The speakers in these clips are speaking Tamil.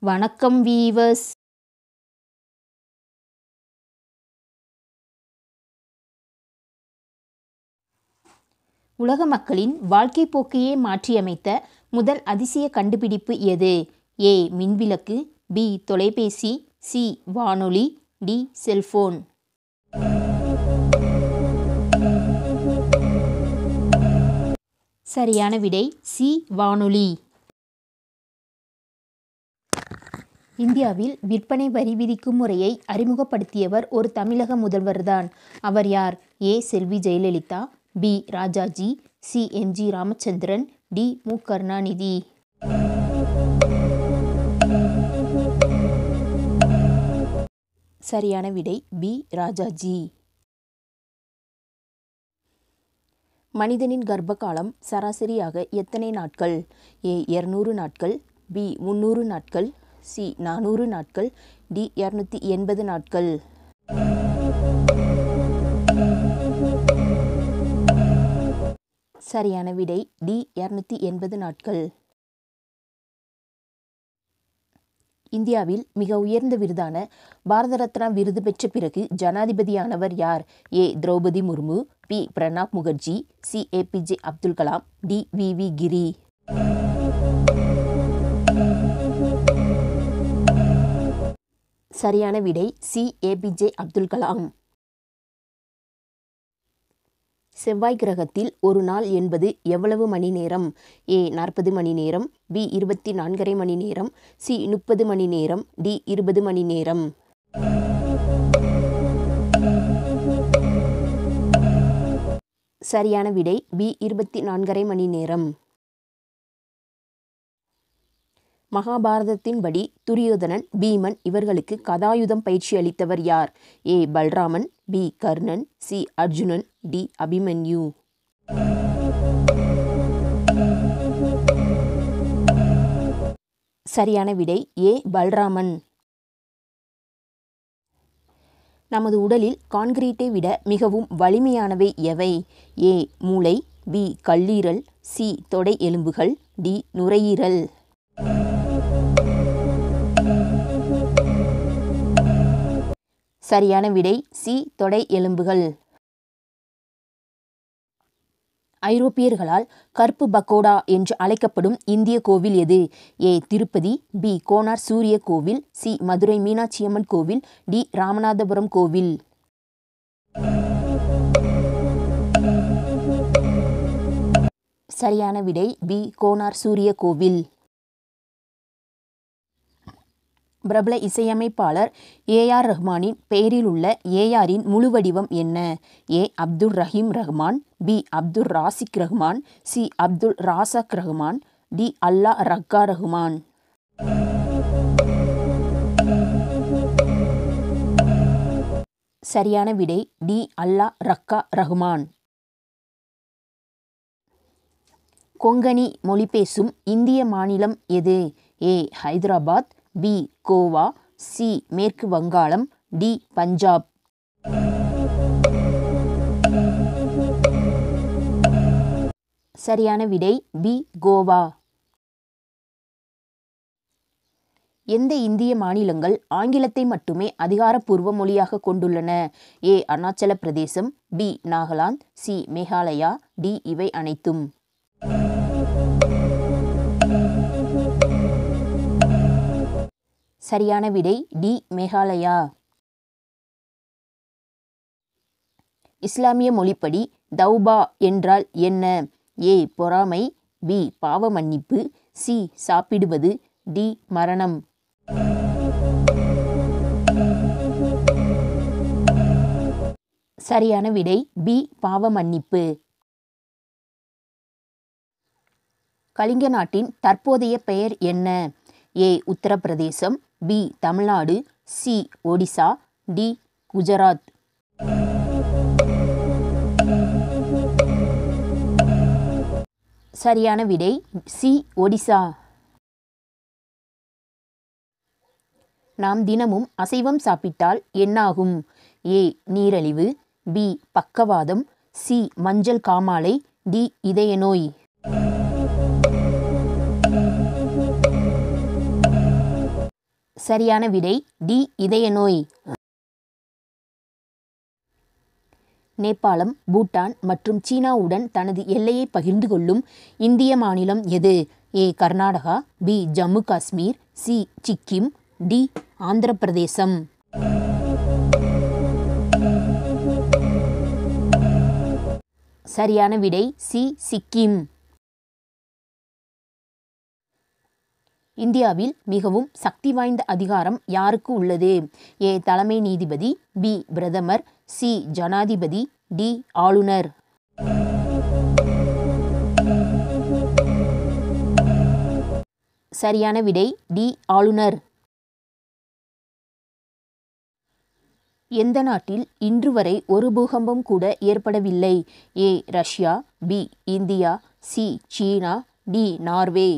வணக்கம் வீவர்ஸ் உலக மக்களின் வாழ்க்கைப் போக்கையே மாற்றியமைத்த முதல் அதிசய கண்டுபிடிப்பு எது ஏ மின்விளக்கு பி தொலைபேசி சி வானொலி டி செல்போன் சரியான விடை சி வானொலி இந்தியாவில் விற்பனை வரி விதிக்கும் முறையை அறிமுகப்படுத்தியவர் ஒரு தமிழக முதல்வர்தான் அவர் யார் A Selvi Jayalalithaa B Rajaji C MG Ramachandran D மு கருணாநிதி சரியான விடை பி ராஜாஜி மனிதனின் கர்ப்ப காலம் சராசரியாக எத்தனை நாட்கள் ஏ இரநூறு நாட்கள் பி முந்நூறு நாட்கள் சி நானூறு நாட்கள் டி இரநூத்தி எண்பது நாட்கள் சரியான விடை டி இரநூத்தி எண்பது நாட்கள் இந்தியாவில் மிக உயர்ந்த விருதான பாரத ரத்னா விருது பெற்ற பிறகு ஜனாதிபதியானவர் யார் A Droupadi Murmu B Pranab Mukherjee C APJ Abdul Kalam D V V Giri சரியான விடை சி ஏபிஜே அப்துல் கலாம் செவ்வாய் கிரகத்தில் ஒரு நாள் என்பது எவ்வளவு மணி நேரம் ஏ நாற்பது மணி நேரம் பி இருபத்தி நான்கரை மணி நேரம் சி முப்பது மணி நேரம் டி இருபது மணி நேரம் சரியான விடை பி இருபத்தி நான்கரை மணி நேரம் மகாபாரதத்தின்படி துரியோதனன் பீமன் இவர்களுக்கு கதாயுதம் பயிற்சி அளித்தவர் யார் A Balaraman B Karnan C Arjunan D Abhimanyu சரியான விடை ஏ பல்ராமன் நமது உடலில் கான்கிரீட்டை விட மிகவும் வலிமையானவை எவை ஏ மூளை பி கல்லீரல் சி தொடை எலும்புகள் டி நுரையீரல் சரியான விடை சி தொடை எலும்புகள் ஐரோப்பியர்களால் கருப்பு பக்கோடா என்று அழைக்கப்படும் இந்திய கோவில் எது ஏ திருப்பதி பி கோனார் சூரிய கோவில் சி மதுரை மீனாட்சியம்மன் கோவில் டி ராமநாதபுரம் கோவில் சரியான விடை பி கோனார் சூரிய கோவில் பிரபல இசையமைப்பாளர் ஏ ஆர் ரஹ்மானின் பெயரில் உள்ள ஏஆரின் முழு வடிவம் என்ன A Abdul Rahim Rahman B Abdul Rasik Rahman C Abdul Razak Rahman D Allah Rakha Rahman சரியான விடை டி அல்லா ரக்கா ரஹ்மான் கொங்கணி மொழி பேசும் இந்திய மாநிலம் எது A Hyderabad B Goa C மேற்கு வங்காளம் டி பஞ்சாப் சரியான விடை பி கோவா எந்த இந்திய மாநிலங்கள் ஆங்கிலத்தை மட்டுமே அதிகாரப்பூர்வ மொழியாக கொண்டுள்ளன A Arunachal Pradesh B Nagaland C Meghalaya D இவை அனைத்தும் சரியான விடை டி மேகாலயா இஸ்லாமிய மொழிப்படி தௌபா என்றால் என்ன ஏ பொறாமை பி பாவ மன்னிப்பு சி சாப்பிடுவது டி மரணம் சரியான விடை பி பாவ மன்னிப்பு கலிங்க நாட்டின் தற்போதைய பெயர் என்ன A Uttar Pradesh B Tamil Nadu C Odisha D Gujarat சரியான விடை சி ஒடிசா நாம் தினமும் அசைவம் சாப்பிட்டால் என்னாகும் ஏ நீரழிவு பி பக்கவாதம் சி மஞ்சள் காமாலை டி இதய நோய் சரியான விடை டி இதய நோய் நேபாளம் பூட்டான் மற்றும் சீனாவுடன் தனது எல்லையை பகிர்ந்து கொள்ளும் இந்திய மாநிலம் எது A Karnataka B Jammu Kashmir C Sikkim D Andhra Pradesh சரியான விடை சி சிக்கிம் இந்தியாவில் மிகவும் சக்தி வாய்ந்த அதிகாரம் யாருக்கு உள்ளது ஏ தலைமை நீதிபதி பி பிரதமர் சி ஜனாதிபதி டி ஆளுநர் சரியான விடை டி ஆளுநர் எந்த நாட்டில் இன்று வரை ஒரு பூகம்பம் கூட ஏற்படவில்லை A Russia B India C சீனா டி நார்வே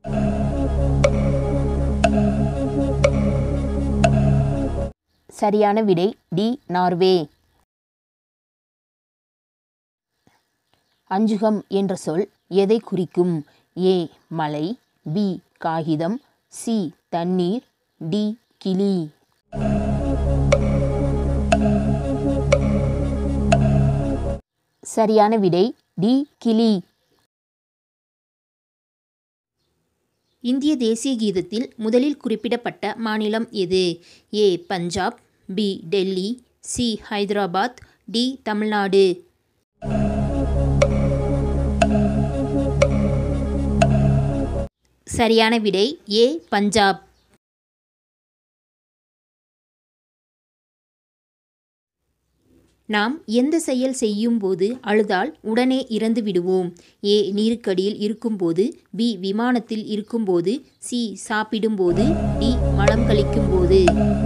சரியான விடை டி நார்வே அஞ்சுகம் என்ற சொல் எதை குறிக்கும் ஏ மலை பி காகிதம் சி தண்ணீர் டி கிளி சரியான விடை டி கிளி இந்திய தேசிய கீதத்தில் முதலில் குறிப்பிடப்பட்ட மாநிலம் எது A Punjab B Delhi C Hyderabad D Tamil Nadu சரியான விடை ஏ பஞ்சாப் நாம் எந்த செயல் செய்யும்போது அழுதால் உடனே இறந்து விடுவோம் ஏ நீருக்கடியில் இருக்கும்போது பி விமானத்தில் இருக்கும்போது சி சாப்பிடும்போது டி மலம் கழிக்கும்போது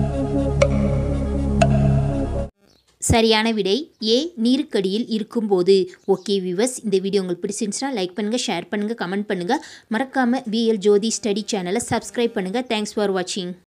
சரியான விடை ஏ நீருக்கடியில் இருக்கும்போது ஓகே விவஸ் இந்த வீடியோ உங்களுக்கு பிடிச்சிருந்துச்சுன்னா லைக் பண்ணுங்கள் ஷேர் பண்ணுங்கள் கமெண்ட் பண்ணுங்கள் மறக்காமல் விஎல் ஜோதி ஸ்டடி சேனலை சப்ஸ்கிரைப் பண்ணுங்கள் தேங்க்ஸ் ஃபார் வாட்சிங்